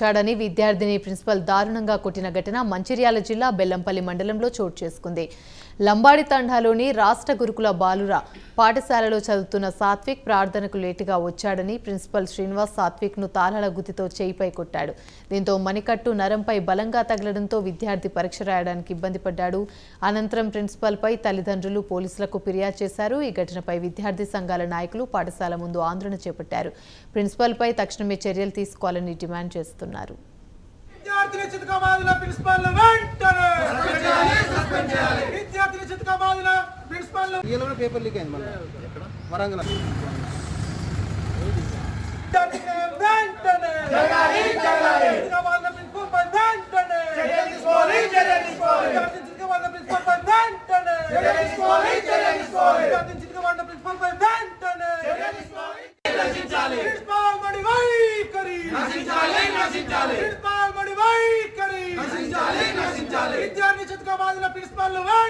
వచ్చాడని విద్యార్థిని ప్రిన్సిపల్ దారుణంగా కొట్టిన ఘటన మంచిర్యాల జిల్లా బెల్లంపల్లి మండలంలో చోటు చేసుకుంది లంబాడి తండాలోని రాష్ట్ర గురుకుల బాలుర పాఠశాలలో చదువుతున్న సాత్విక్ ప్రార్థనకు లేటుగా వచ్చాడని ప్రిన్సిపల్ శ్రీనివాస్ సాత్విక్ ను తాళాల గుత్తితో చేయిపై కొట్టాడు దీంతో మణికట్టు నరంపై బలంగా తగలడంతో విద్యార్థి పరీక్ష రాయడానికి ఇబ్బంది పడ్డాడు అనంతరం ప్రిన్సిపల్ పై తల్లిదండ్రులు పోలీసులకు ఫిర్యాదు చేశారు ఈ ఘటనపై విద్యార్థి సంఘాల నాయకులు పాఠశాల ముందు ఆందోళన చేపట్టారు ప్రిన్సిపల్ పై తక్షణమే చర్యలు తీసుకోవాలని డిమాండ్ చేస్తున్నారు విద్యార్థిని చితకబాదిన ప్రిన్సిపాల్ వెంటనే విద్యార్థిని చితకబాదిన ప్రిన్సిపాల్ రియల్గా పేపర్ లీక్ అయింది మళ్ళీ వరంగల్ విద్యార్థిని వెంటనే చితకబాదిన ప్రిన్సిపాల్ పై వెంటనే విద్యార్థిని చితకబాదిన ప్రిన్సిపాల్ పై వెంటనే విద్యార్థిని చితకబాదిన ప్రిన్సిపాల్ పై వెంటనే ప్రిన్సిపాల్ మడి వైఖరి ప్రిన్సిపాల్ మడి వైఖరి విద్యార్థి చితకబాదిన ప్రిన్సిపాల్ వెంటనే